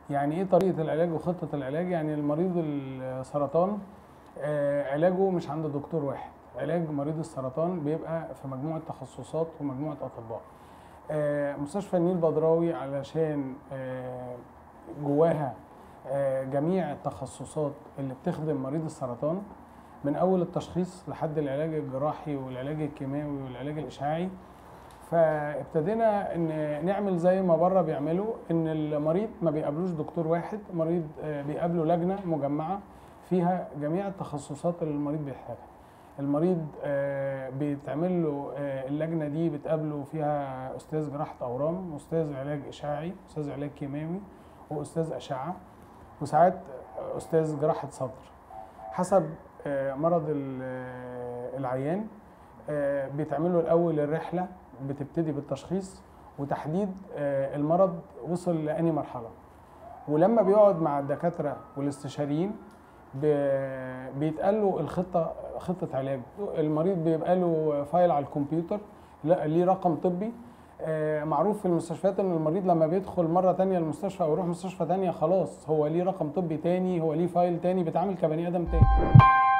يعني ايه طريقه العلاج وخطه العلاج يعني المريض السرطان آه، علاجه مش عند دكتور واحد علاج مريض السرطان بيبقى في مجموعه تخصصات ومجموعه اطباء آه، مستشفى النيل بدراوي علشان آه، جواها آه، جميع التخصصات اللي بتخدم مريض السرطان من اول التشخيص لحد العلاج الجراحي والعلاج الكيماوي والعلاج الاشعاعي فابتدينا ان نعمل زي ما بره بيعملوا ان المريض ما بيقابلوش دكتور واحد مريض آه، بيقابله لجنه مجمعه فيها جميع التخصصات اللي المريض بيحتاجها المريض آه، بيتعمل له آه، اللجنه دي بتقابله فيها استاذ جراحه اورام استاذ علاج اشعاعي استاذ علاج كيماوي واستاذ اشعه وساعات استاذ جراحه صدر حسب آه، مرض ال- آه، العيان آه، بيتعمل له الاول الرحله بتبتدي بالتشخيص وتحديد آه، المرض وصل لأني مرحله ولما بيقعد مع الدكاتره والاستشاريين ب- بيتقال له الخطه خطه علاجه المريض بيبقى له فايل على الكمبيوتر لا ليه رقم طبي آه، معروف في المستشفيات ان المريض لما بيدخل مره تانية المستشفى او يروح مستشفى تانية خلاص هو ليه رقم طبي تاني هو ليه فايل تاني بيتعامل كبني ادم تاني